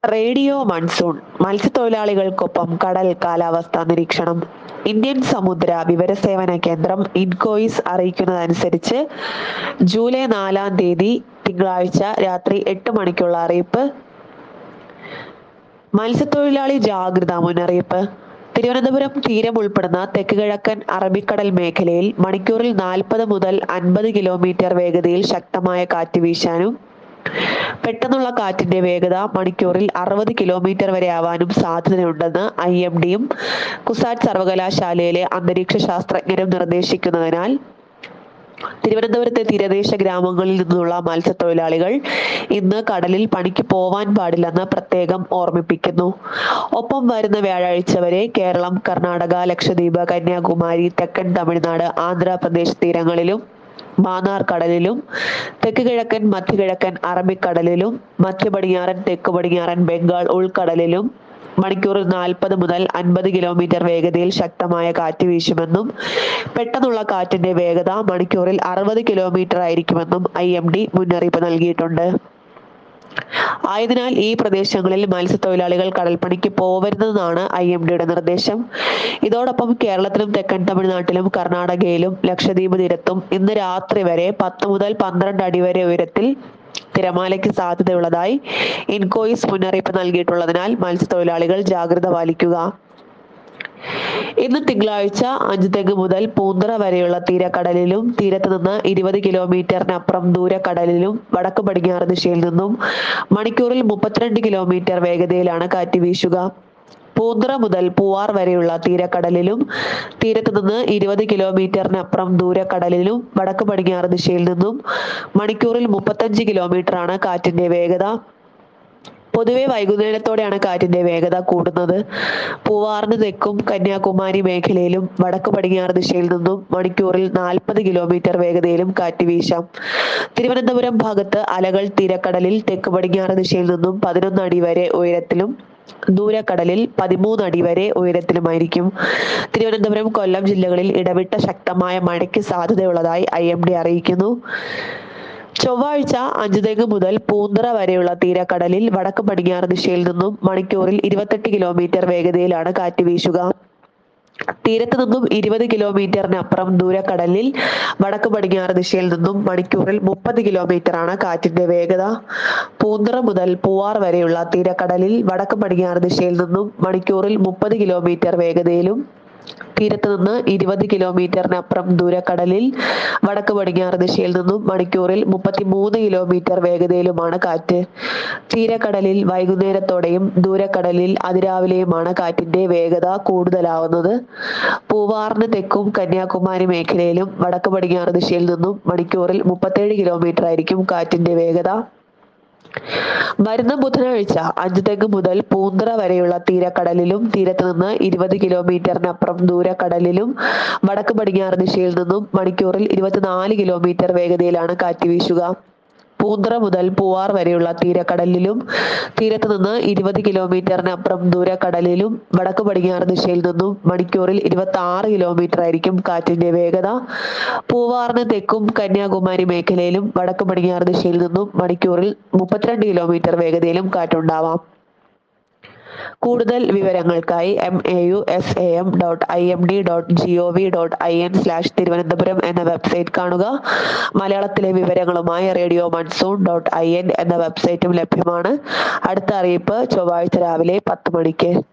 radio monsoon മത്സ്യത്തൊഴിലാളികൾക്കൊപ്പം കടൽ കാലാവസ്ഥാ നിരീക്ഷണം ഇന്ത്യൻ സമുദ്ര വിവരസേവന കേന്ദ്രം ഇൻകോയിസ് അറിയിക്കുന്നതനുസരിച്ച് ജൂലൈ നാലാം തീയതി തിങ്കളാഴ്ച രാത്രി എട്ട് മണിക്കുള്ള അറിയിപ്പ് മത്സ്യത്തൊഴിലാളി ജാഗ്രതാ മുന്നറിയിപ്പ് തിരുവനന്തപുരം തീരം ഉൾപ്പെടുന്ന തെക്ക് കിഴക്കൻ അറബിക്കടൽ മേഖലയിൽ മണിക്കൂറിൽ നാൽപ്പത് മുതൽ അൻപത് കിലോമീറ്റർ വേഗതയിൽ ശക്തമായ കാറ്റ് വീശാനും പെട്ടെന്നുള്ള കാറ്റിന്റെ വേഗത മണിക്കൂറിൽ അറുപത് കിലോമീറ്റർ വരെ ആവാനും സാധ്യതയുണ്ടെന്ന് ഐ എം ഡിയും കുസാറ്റ് സർവകലാശാലയിലെ അന്തരീക്ഷ ശാസ്ത്രജ്ഞരും നിർദ്ദേശിക്കുന്നതിനാൽ തിരുവനന്തപുരത്തെ തീരദേശ ഗ്രാമങ്ങളിൽ നിന്നുള്ള മത്സ്യത്തൊഴിലാളികൾ ഇന്ന് കടലിൽ പണിക്ക് പോവാൻ പാടില്ലെന്ന് പ്രത്യേകം ഓർമ്മിപ്പിക്കുന്നു ഒപ്പം വരുന്ന വ്യാഴാഴ്ച വരെ കേരളം കർണാടക ലക്ഷദ്വീപ് കന്യാകുമാരി തെക്കൻ തമിഴ്നാട് ആന്ധ്രാപ്രദേശ് തീരങ്ങളിലും മാന്നാർ കടലിലും തെക്ക് കിഴക്കൻ മധ്യകിഴക്കൻ അറബിക്കടലിലും മധ്യ പടിഞ്ഞാറൻ തെക്ക് പടിഞ്ഞാറൻ ബംഗാൾ ഉൾക്കടലിലും മണിക്കൂറിൽ നാൽപ്പത് മുതൽ അൻപത് കിലോമീറ്റർ വേഗതയിൽ ശക്തമായ കാറ്റ് വീശുമെന്നും പെട്ടെന്നുള്ള കാറ്റിന്റെ വേഗത മണിക്കൂറിൽ അറുപത് കിലോമീറ്റർ ആയിരിക്കുമെന്നും ഐ എം ഡി മുന്നറിയിപ്പ് നൽകിയിട്ടുണ്ട് ആയതിനാൽ ഈ പ്രദേശങ്ങളിൽ മത്സ്യത്തൊഴിലാളികൾ കടൽപ്പണിക്ക് പോവരുതെന്നാണ് ഐ എം ഡിയുടെ നിർദ്ദേശം ഇതോടൊപ്പം കേരളത്തിലും തെക്കൻ തമിഴ്നാട്ടിലും കർണാടകയിലും ലക്ഷദ്വീപ് തീരത്തും ഇന്ന് രാത്രി വരെ പത്ത് മുതൽ പന്ത്രണ്ട് അടി വരെ ഉയരത്തിൽ തിരമാലയ്ക്ക് സാധ്യതയുള്ളതായി ഇൻകോയിസ് മുന്നറിയിപ്പ് നൽകിയിട്ടുള്ളതിനാൽ മത്സ്യത്തൊഴിലാളികൾ ജാഗ്രത പാലിക്കുക ഇന്ന് തിങ്കളാഴ്ച അഞ്ചുതെങ്ങ് മുതൽ പൂന്തറ വരെയുള്ള തീരക്കടലിലും തീരത്ത് നിന്ന് ഇരുപത് കിലോമീറ്ററിനപ്പുറം ദൂരക്കടലിലും വടക്ക് പടിഞ്ഞാറ് ദിശയിൽ നിന്നും മണിക്കൂറിൽ മുപ്പത്തിരണ്ട് കിലോമീറ്റർ വേഗതയിലാണ് കാറ്റ് വീശുക പൂന്തറ മുതൽ പൂവാർ വരെയുള്ള തീരക്കടലിലും തീരത്ത് നിന്ന് ഇരുപത് കിലോമീറ്ററിനപ്പുറം ദൂരക്കടലിലും വടക്ക് പടിഞ്ഞാറ് ദിശയിൽ നിന്നും മണിക്കൂറിൽ മുപ്പത്തഞ്ച് കിലോമീറ്ററാണ് കാറ്റിന്റെ വേഗത പൊതുവെ വൈകുന്നേരത്തോടെയാണ് കാറ്റിന്റെ വേഗത കൂടുന്നത് പൂവാറിന് തെക്കും കന്യാകുമാരി മേഖലയിലും വടക്ക് പടിഞ്ഞാറ് ദിശയിൽ നിന്നും മണിക്കൂറിൽ നാൽപ്പത് കിലോമീറ്റർ വേഗതയിലും കാറ്റ് വീശാം തിരുവനന്തപുരം ഭാഗത്ത് അലകൾ തീരക്കടലിൽ തെക്ക് പടിഞ്ഞാറ് ദിശയിൽ നിന്നും പതിനൊന്ന് അടി വരെ ഉയരത്തിലും ദൂരക്കടലിൽ പതിമൂന്ന് അടി വരെ ഉയരത്തിലുമായിരിക്കും തിരുവനന്തപുരം കൊല്ലം ജില്ലകളിൽ ഇടവിട്ട ശക്തമായ മഴയ്ക്ക് സാധ്യതയുള്ളതായി ഐ എം ഡി അറിയിക്കുന്നു ചൊവ്വാഴ്ച അഞ്ചുതെങ്ങ് മുതൽ പൂന്തറ വരെയുള്ള തീരക്കടലിൽ വടക്ക് പടിഞ്ഞാറ് ദിശയിൽ നിന്നും മണിക്കൂറിൽ ഇരുപത്തെട്ട് കിലോമീറ്റർ വേഗതയിലാണ് കാറ്റ് വീശുക തീരത്ത് നിന്നും ഇരുപത് കിലോമീറ്ററിനപ്പുറം ദൂരക്കടലിൽ വടക്ക് പടിഞ്ഞാറ് ദിശയിൽ നിന്നും മണിക്കൂറിൽ മുപ്പത് കിലോമീറ്റർ ആണ് കാറ്റിന്റെ വേഗത പൂന്തറ മുതൽ പൂവാർ വരെയുള്ള തീരക്കടലിൽ വടക്ക് പടിഞ്ഞാറ് ദിശയിൽ നിന്നും മണിക്കൂറിൽ മുപ്പത് കിലോമീറ്റർ വേഗതയിലും തീരത്ത് നിന്ന് ഇരുപത് കിലോമീറ്ററിനപ്പുറം ദൂരക്കടലിൽ വടക്ക് പടിഞ്ഞാറ് ദിശയിൽ നിന്നും മണിക്കൂറിൽ മുപ്പത്തിമൂന്ന് കിലോമീറ്റർ വേഗതയിലുമാണ് കാറ്റ് തീരക്കടലിൽ വൈകുന്നേരത്തോടെയും ദൂരക്കടലിൽ അതിരാവിലെയുമാണ് കാറ്റിന്റെ വേഗത കൂടുതലാവുന്നത് പൂവാറിന് തെക്കും കന്യാകുമാരി മേഖലയിലും വടക്ക് പടിഞ്ഞാറ് ദിശയിൽ നിന്നും മണിക്കൂറിൽ മുപ്പത്തേഴ് കിലോമീറ്റർ ആയിരിക്കും കാറ്റിന്റെ വേഗത വരുന്ന ബുധനാഴ്ച അഞ്ചുതെങ്ങ് മുതൽ പൂന്തറ വരെയുള്ള തീരക്കടലിലും തീരത്ത് നിന്ന് ഇരുപത് കിലോമീറ്ററിനപ്പുറം ദൂരക്കടലിലും വടക്ക് പടിഞ്ഞാറ് ദിശയിൽ നിന്നും മണിക്കൂറിൽ ഇരുപത്തിനാല് കിലോമീറ്റർ വേഗതയിലാണ് കാറ്റ് വീശുക പൂന്തറ മുതൽ പൂവാർ വരെയുള്ള തീരക്കടലിലും തീരത്ത് നിന്ന് ഇരുപത് കിലോമീറ്ററിനപ്പുറം ദൂരക്കടലിലും വടക്ക് പടിഞ്ഞാറ് ദിശയിൽ നിന്നും മണിക്കൂറിൽ ഇരുപത്തി ആറ് കിലോമീറ്റർ ആയിരിക്കും കാറ്റിന്റെ വേഗത പൂവാറിന് തെക്കും കന്യാകുമാരി മേഖലയിലും വടക്ക് പടിഞ്ഞാറ് ദിശയിൽ നിന്നും മണിക്കൂറിൽ മുപ്പത്തിരണ്ട് കിലോമീറ്റർ വേഗതയിലും കാറ്റുണ്ടാവാം കൂടുതൽ വിവരങ്ങൾക്കായി M A U S A M dot I M D dot G O V dot I N slash Thiruvananthapuram എന്ന വെബ്സൈറ്റ് കാണുക മലയാളത്തിലെ വിവരങ്ങളുമായി radio monsoon dot I N എന്ന വെബ്സൈറ്റും ലഭ്യമാണ് അടുത്ത അറിയിപ്പ് ചൊവ്വാഴ്ച രാവിലെ പത്ത് മണിക്ക്